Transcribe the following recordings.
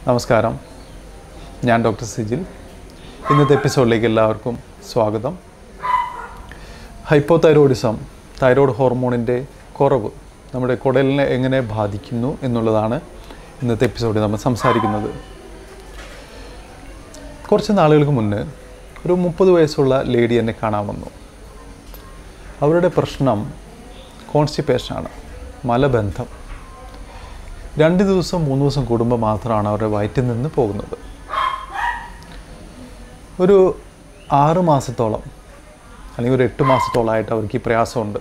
നമസ്കാരം ഞാൻ ഡോക്ടർ സിജിൽ ഇന്നത്തെ എപ്പിസോഡിലേക്ക് എല്ലാവർക്കും സ്വാഗതം ഹൈപ്പോതൈറോയിഡിസം തൈറോയ്ഡ് ഹോർമോണിൻ്റെ കുറവ് നമ്മുടെ കുടലിനെ എങ്ങനെ ബാധിക്കുന്നു എന്നുള്ളതാണ് ഇന്നത്തെ എപ്പിസോഡിൽ നമ്മൾ സംസാരിക്കുന്നത് കുറച്ച് നാളുകൾക്ക് മുന്നേ ഒരു മുപ്പത് വയസ്സുള്ള ലേഡി എന്നെ കാണാൻ വന്നു അവരുടെ പ്രശ്നം കോൺസ്റ്റിപ്പേഷനാണ് മലബന്ധം രണ്ട് ദിവസം മൂന്ന് ദിവസം കൂടുമ്പോൾ മാത്രമാണ് അവരുടെ വയറ്റിൽ നിന്ന് പോകുന്നത് ഒരു ആറ് മാസത്തോളം അല്ലെങ്കിൽ ഒരു എട്ട് മാസത്തോളമായിട്ട് അവർക്ക് ഈ പ്രയാസമുണ്ട്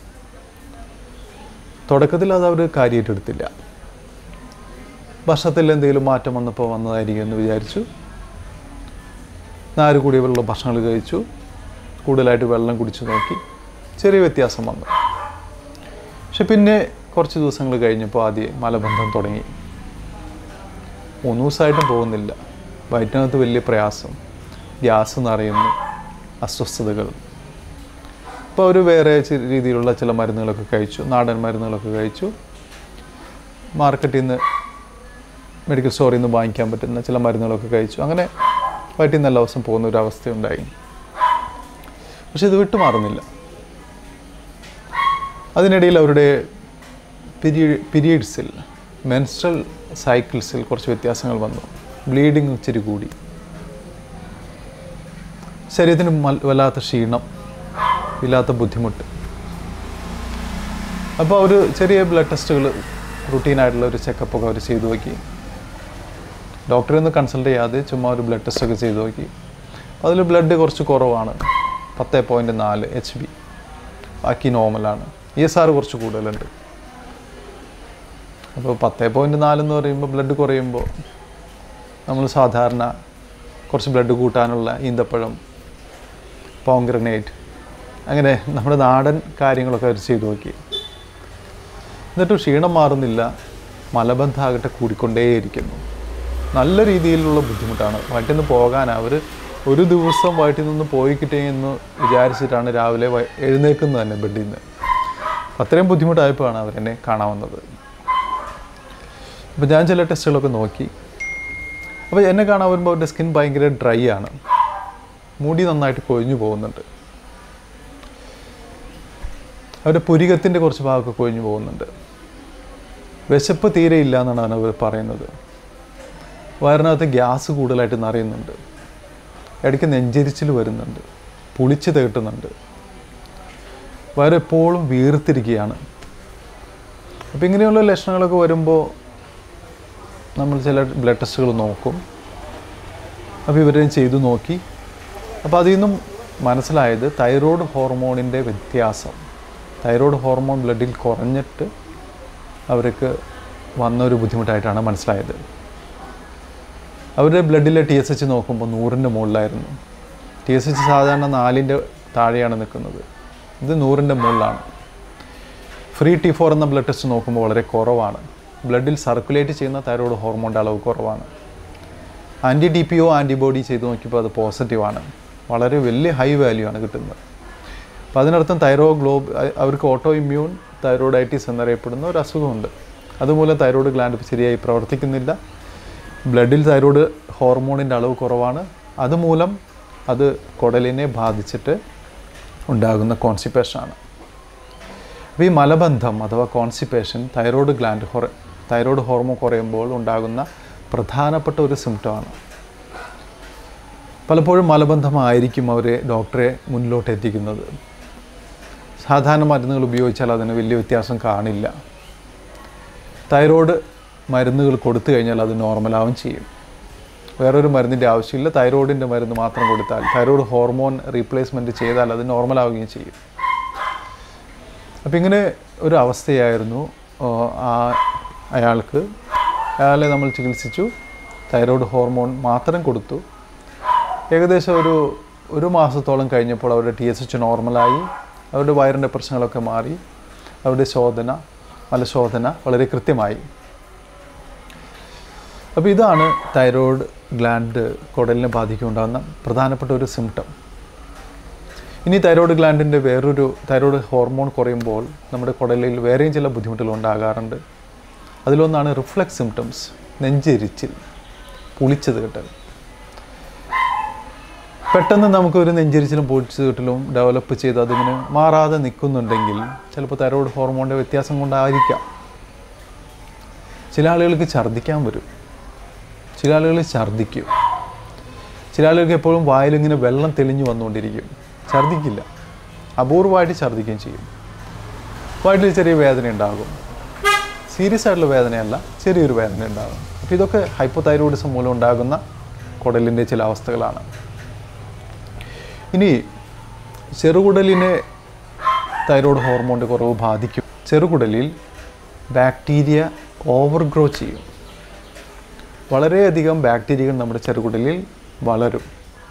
തുടക്കത്തിൽ അത് അവർ കാര്യമായിട്ട് എടുത്തില്ല ഭക്ഷണത്തിൽ എന്തെങ്കിലും മാറ്റം വന്നപ്പോൾ വന്നതായിരിക്കും എന്ന് വിചാരിച്ചു നാല് കൂടിയുള്ള ഭക്ഷണങ്ങൾ കഴിച്ചു കൂടുതലായിട്ട് വെള്ളം കുടിച്ചു നോക്കി ചെറിയ വ്യത്യാസം വന്നു പക്ഷെ പിന്നെ കുറച്ച് ദിവസങ്ങൾ കഴിഞ്ഞപ്പോൾ ആദ്യം മലബന്ധം തുടങ്ങി മൂന്ന് ദിവസമായിട്ടും പോകുന്നില്ല വയറ്റിനകത്ത് വലിയ പ്രയാസം ഗ്യാസ് നിറയുന്നു അസ്വസ്ഥതകൾ അപ്പോൾ അവർ വേറെ ചി- രീതിയിലുള്ള ചില മരുന്നുകളൊക്കെ കഴിച്ചു നാടൻ മരുന്നുകളൊക്കെ കഴിച്ചു മാർക്കറ്റിൽ നിന്ന് മെഡിക്കൽ സ്റ്റോറിൽ നിന്ന് വാങ്ങിക്കാൻ പറ്റുന്ന ചില മരുന്നുകളൊക്കെ കഴിച്ചു അങ്ങനെ വയറ്റിൽ നിന്ന് എല്ലാ ദിവസം പോകുന്ന ഒരു അവസ്ഥയുണ്ടായി പക്ഷെ ഇത് വിട്ടുമാറുന്നില്ല അതിനിടയിൽ അവരുടെ പിരീ പീരീഡ്സിൽ മെൻസ്ട്രൽ സൈക്കിൾസിൽ കുറച്ച് വ്യത്യാസങ്ങൾ വന്നു ബ്ലീഡിങ് ഇച്ചിരി കൂടി ശരീരത്തിന് മൽ- വല്ലാത്ത ക്ഷീണം ഇല്ലാത്ത ബുദ്ധിമുട്ട് അപ്പോൾ അവർ ചെറിയ ബ്ലഡ് ടെസ്റ്റുകൾ റുട്ടീനായിട്ടുള്ള ഒരു ചെക്കപ്പൊക്കെ അവർ ചെയ്തു നോക്കി ഡോക്ടറെ ഒന്ന് കൺസൾട്ട് ചെയ്യാതെ ചുമ്മാ ഒരു ബ്ലഡ് ടെസ്റ്റൊക്കെ ചെയ്തു നോക്കി അതിൽ ബ്ലഡ് കുറച്ച് കുറവാണ് പത്ത് പോയിൻറ്റ് നാല് എച്ച് ബി ബാക്കി നോർമലാണ് ഇ എസ് ആർ കുറച്ച് കൂടുതലുണ്ട് അപ്പോൾ പത്ത് പോയിൻറ്റ് നാലെന്ന് പറയുമ്പോൾ ബ്ലഡ് കുറയുമ്പോൾ നമ്മൾ സാധാരണ കുറച്ച് ബ്ലഡ് കൂട്ടാനുള്ള ഈന്തപ്പഴം പോങ്ഗ്രനേറ്റ് അങ്ങനെ നമ്മുടെ നാടൻ കാര്യങ്ങളൊക്കെ അവർ ചെയ്തു നോക്കി എന്നിട്ട് ക്ഷീണം മാറുന്നില്ല മലബന്ധമാകട്ടെ കൂടിക്കൊണ്ടേയിരിക്കുന്നു നല്ല രീതിയിലുള്ള ബുദ്ധിമുട്ടാണ് വയറ്റിൽ നിന്ന് പോകാൻ അവർ ഒരു ദിവസം വയറ്റിൽ നിന്ന് പോയി കിട്ടിയെന്ന് വിചാരിച്ചിട്ടാണ് രാവിലെ വ- എഴുന്നേക്കുന്നത് തന്നെ ബെഡിൽ നിന്ന് അത്രയും ബുദ്ധിമുട്ടായപ്പോഴാണ് അവരെന്നെ കാണാൻ വന്നത് അപ്പോൾ ഞാൻ ചില ടെസ്റ്റുകളൊക്കെ നോക്കി അപ്പോൾ എന്നെ കാണാൻ വരുമ്പോൾ അവരുടെ സ്കിൻ ഭയങ്കര ഡ്രൈ ആണ് മുടി നന്നായിട്ട് കൊഴിഞ്ഞു പോകുന്നുണ്ട് അവരുടെ പുരികത്തിൻ്റെ കുറച്ച് ഭാഗമൊക്കെ കൊഴിഞ്ഞു പോകുന്നുണ്ട് വിശപ്പ് തീരെ ഇല്ല എന്നാണ് അവർ പറയുന്നത് വയറിനകത്ത് ഗ്യാസ് കൂടുതലായിട്ട് നിറയുന്നുണ്ട് ഇടയ്ക്ക് നെഞ്ചരിച്ചിൽ വരുന്നുണ്ട് പുളിച്ച് തേട്ടുന്നുണ്ട് വയറെപ്പോഴും വീർത്തിരിക്കുകയാണ് അപ്പോൾ ഇങ്ങനെയുള്ള ലക്ഷണങ്ങളൊക്കെ വരുമ്പോൾ നമ്മൾ ചില ബ്ലഡ് ടെസ്റ്റുകൾ നോക്കും അപ്പോൾ ഇവരെയും ചെയ്തു നോക്കി അപ്പോൾ അതിൽ നിന്നും മനസ്സിലായത് തൈറോയ്ഡ് ഹോർമോണിൻ്റെ വ്യത്യാസം തൈറോയ്ഡ് ഹോർമോൺ ബ്ലഡിൽ കുറഞ്ഞിട്ട് അവർക്ക് വന്ന ഒരു ബുദ്ധിമുട്ടായിട്ടാണ് മനസ്സിലായത് അവരുടെ ബ്ലഡിലെ ടി എസ് എച്ച് നോക്കുമ്പോൾ നൂറിൻ്റെ മുകളിലായിരുന്നു ടി എസ് എച്ച് സാധാരണ നാലിൻ്റെ താഴെയാണ് നിൽക്കുന്നത് ഇത് നൂറിൻ്റെ മുകളിലാണ് ഫ്രീ ടി ഫോർ എന്ന ബ്ലഡ് ടെസ്റ്റ് നോക്കുമ്പോൾ വളരെ കുറവാണ് ബ്ലഡിൽ സർക്കുലേറ്റ് ചെയ്യുന്ന തൈറോയ്ഡ് ഹോർമോണിൻ്റെ അളവ് കുറവാണ് anti T P O antibody ചെയ്ത് നോക്കിയപ്പോൾ അത് പോസിറ്റീവാണ് വളരെ വലിയ ഹൈ വാല്യൂ ആണ് കിട്ടുന്നത് അപ്പോൾ അതിനർത്ഥം തൈറോ ഗ്ലോബ് അ- അവർക്ക് ഓട്ടോ ഇമ്മ്യൂൺ തൈറോയിഡൈറ്റിസ് എന്നറിയപ്പെടുന്ന ഒരു അസുഖമുണ്ട് അതുമൂലം തൈറോയ്ഡ് ഗ്ലാൻഡ് ശരിയായി പ്രവർത്തിക്കുന്നില്ല ബ്ലഡിൽ തൈറോയ്ഡ് ഹോർമോണിൻ്റെ അളവ് കുറവാണ് അതുമൂലം അത് കുടലിനെ ബാധിച്ചിട്ട് ഉണ്ടാകുന്ന കോൺസിപ്പേഷനാണ് അപ്പോൾ ഈ മലബന്ധം അഥവാ കോൺസിപ്പേഷൻ തൈറോയ്ഡ് ഗ്ലാൻഡ് ഹൊറ തൈറോയ്ഡ് ഹോർമോൺ കുറയുമ്പോൾ ഉണ്ടാകുന്ന പ്രധാനപ്പെട്ട ഒരു സിംറ്റമാണ് പലപ്പോഴും മലബന്ധമായിരിക്കും അവരെ ഡോക്ടറെ മുന്നിലോട്ട് എത്തിക്കുന്നത് സാധാരണ മരുന്നുകൾ ഉപയോഗിച്ചാൽ അതിന് വലിയ വ്യത്യാസം കാണില്ല തൈറോയ്ഡ് മരുന്നുകൾ കൊടുത്തു കഴിഞ്ഞാൽ അത് നോർമലാവും ചെയ്യും വേറൊരു മരുന്നിൻ്റെ ആവശ്യമില്ല തൈറോയിഡിൻ്റെ മരുന്ന് മാത്രം കൊടുത്താൽ തൈറോയ്ഡ് ഹോർമോൺ റീപ്ലേസ്മെൻറ്റ് ചെയ്താൽ അത് നോർമലാവുകയും ചെയ്യും അപ്പം ഇങ്ങനെ ഒരു അവസ്ഥയായിരുന്നു ആ, ആ അയാൾക്ക് അയാളെ നമ്മൾ ചികിത്സിച്ചു തൈറോയ്ഡ് ഹോർമോൺ മാത്രം കൊടുത്തു ഏകദേശം ഒരു ഒരു മാസത്തോളം കഴിഞ്ഞപ്പോൾ അവരുടെ ടി എസ് എച്ച് നോർമലായി അവരുടെ വയറിൻ്റെ പ്രശ്നങ്ങളൊക്കെ മാറി അവരുടെ ശോധന മലശോധന വളരെ കൃത്യമായി അപ്പോൾ ഇതാണ് തൈറോയ്ഡ് ഗ്ലാൻഡ് കുടലിനെ ബാധിക്കുണ്ടാകുന്ന പ്രധാനപ്പെട്ട ഒരു സിംറ്റം ഇനി തൈറോയ്ഡ് ഗ്ലാൻഡിൻ്റെ വേറൊരു തൈറോയ്ഡ് ഹോർമോൺ കുറയുമ്പോൾ നമ്മുടെ കുടലിൽ വേറെയും ചില ബുദ്ധിമുട്ടുകൾ ഉണ്ടാകാറുണ്ട് അതിലൊന്നാണ് റിഫ്ലക്സ് സിംറ്റംസ് നെഞ്ചെരിച്ചിൽ പുളിച്ചത് കിട്ടൽ പെട്ടെന്ന് നമുക്കൊരു നെഞ്ചരിച്ചിലും പൊളിച്ചത് കിട്ടലും ഡെവലപ്പ് ചെയ്ത് അതിങ്ങനെ മാറാതെ നിൽക്കുന്നുണ്ടെങ്കിൽ ചിലപ്പോൾ തൈറോയ്ഡ് ഹോർമോണിൻ്റെ വ്യത്യാസം കൊണ്ടായിരിക്കാം ചില ആളുകൾക്ക് ഛർദ്ദിക്കാൻ വരും ചില ആളുകൾ ഛർദ്ദിക്കും ചില ആളുകൾക്ക് എപ്പോഴും വായിലിങ്ങനെ വെള്ളം തെളിഞ്ഞു വന്നുകൊണ്ടിരിക്കും ഛർദ്ദിക്കില്ല അപൂർവമായിട്ട് ഛർദ്ദിക്കുകയും ചെയ്യും വയറ്റിൽ ചെറിയ വേദന ഉണ്ടാകും സീരിയസ് ആയിട്ടുള്ള വേദനയല്ല ചെറിയൊരു വേദന ഉണ്ടാകും അപ്പോൾ ഇതൊക്കെ ഹൈപ്പോതൈറോയിഡിസം മൂലം ഉണ്ടാകുന്ന കുടലിൻ്റെ ചില അവസ്ഥകളാണ് ഇനി ചെറുകുടലിനെ തൈറോയ്ഡ് ഹോർമോണിൻ്റെ കുറവ് ബാധിക്കും ചെറുകുടലിൽ ബാക്ടീരിയ ഓവർഗ്രോ ചെയ്യും വളരെയധികം ബാക്ടീരിയകൾ നമ്മുടെ ചെറുകുടലിൽ വളരും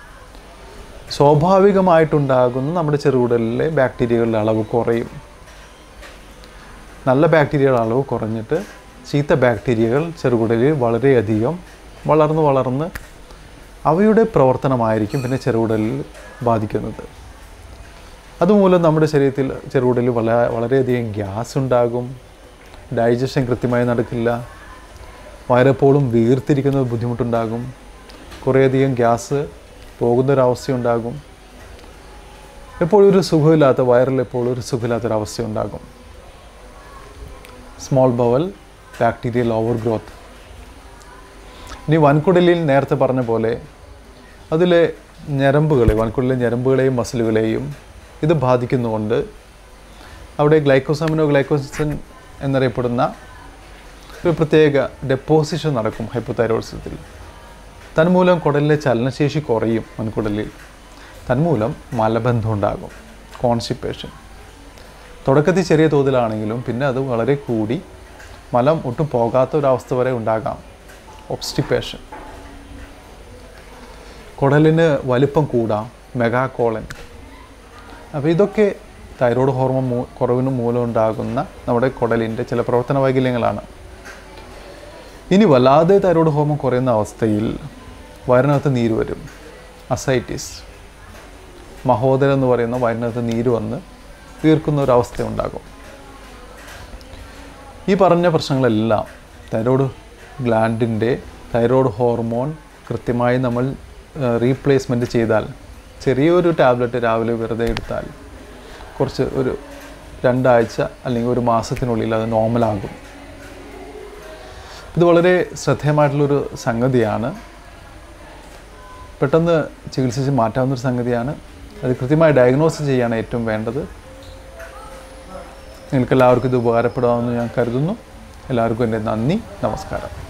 സ്വാഭാവികമായിട്ടുണ്ടാകുന്ന നമ്മുടെ ചെറുകുടലിലെ ബാക്ടീരിയകളുടെ അളവ് കുറയും നല്ല ബാക്ടീരിയകളുടെ അളവ് കുറഞ്ഞിട്ട് ചീത്ത ബാക്ടീരിയകൾ ചെറുകുടലിൽ വളരെയധികം വളർന്ന് വളർന്ന് അവയുടെ പ്രവർത്തനമായിരിക്കും പിന്നെ ചെറുകുടലിൽ ബാധിക്കുന്നത് അതുമൂലം നമ്മുടെ ശരീരത്തിൽ ചെറുകുടലിൽ വള വളരെയധികം ഗ്യാസ് ഉണ്ടാകും ഡൈജഷൻ കൃത്യമായി നടക്കില്ല വയറെപ്പോഴും വീർത്തിരിക്കുന്ന ബുദ്ധിമുട്ടുണ്ടാകും കുറേയധികം ഗ്യാസ് പോകുന്നൊരവസ്ഥയുണ്ടാകും എപ്പോഴും ഒരു സുഖമില്ലാത്ത വയറിൽ എപ്പോഴും ഒരു സുഖമില്ലാത്തൊരവസ്ഥ ഉണ്ടാകും small bowel bacterial over growth ഇനി വൻകുടലിൽ നേരത്തെ പറഞ്ഞ പോലെ അതിലെ ഞരമ്പുകളെ വൻകുടലിലെ ഞരമ്പുകളെയും മസിലുകളെയും ഇത് ബാധിക്കുന്നതുകൊണ്ട് അവിടെ ഗ്ലൈക്കോസമിനോ ഗ്ലൈക്കോസിൻ എന്നറിയപ്പെടുന്ന ഒരു പ്രത്യേക ഡെപ്പോസിഷൻ നടക്കും ഹൈപ്പോതൈറോയിഡ്സത്തിൽ തന്മൂലം കുടലിലെ ചലനശേഷി കുറയും വൻകുടലിൽ തന്മൂലം മലബന്ധം ഉണ്ടാകും കോൺസ്റ്റിപ്പേഷൻ തുടക്കത്തിൽ ചെറിയ തോതിലാണെങ്കിലും പിന്നെ അത് വളരെ കൂടി മലം ഒട്ടും പോകാത്ത ഒരവസ്ഥ വരെ ഉണ്ടാകാം ഒബ്സ്റ്റിപ്പേഷൻ കുടലിന് വലിപ്പം കൂടാം മെഗാകോളൻ അപ്പോൾ ഇതൊക്കെ തൈറോയ്ഡ് ഹോർമോൺ മൂ കുറവിന് മൂലം ഉണ്ടാകുന്ന നമ്മുടെ കുടലിൻ്റെ ചില പ്രവർത്തന വൈകല്യങ്ങളാണ് ഇനി വല്ലാതെ തൈറോയ്ഡ് ഹോർമോൺ കുറയുന്ന അവസ്ഥയിൽ വയറിനകത്ത് നീര് വരും അസൈറ്റിസ് മഹോദരം എന്ന് പറയുന്ന വയറിനകത്ത് നീര് വന്ന് തീർക്കുന്ന ഒരു അവസ്ഥ ഉണ്ടാകും ഈ പറഞ്ഞ പ്രശ്നങ്ങളെല്ലാം തൈറോയ്ഡ് ഗ്ലാൻഡിൻ്റെ തൈറോയ്ഡ് ഹോർമോൺ കൃത്യമായി നമ്മൾ റീപ്ലേസ്മെൻറ്റ് ചെയ്താൽ ചെറിയൊരു ടാബ്ലറ്റ് രാവിലെ വെറുതെ എടുത്താൽ കുറച്ച് ഒരു രണ്ടാഴ്ച അല്ലെങ്കിൽ ഒരു മാസത്തിനുള്ളിൽ അത് നോർമലാകും ഇത് വളരെ ശ്രദ്ധേയമായിട്ടുള്ളൊരു സംഗതിയാണ് പെട്ടെന്ന് ചികിത്സിച്ച് മാറ്റാവുന്നൊരു സംഗതിയാണ് അത് കൃത്യമായി ഡയഗ്നോസ് ചെയ്യാണ് ഏറ്റവും വേണ്ടത് നിങ്ങൾക്ക് എല്ലാവർക്കും ഇത് ഉപകാരപ്പെടാമെന്ന് ഞാൻ കരുതുന്നു എല്ലാവർക്കും എൻ്റെ നന്ദി നമസ്കാരം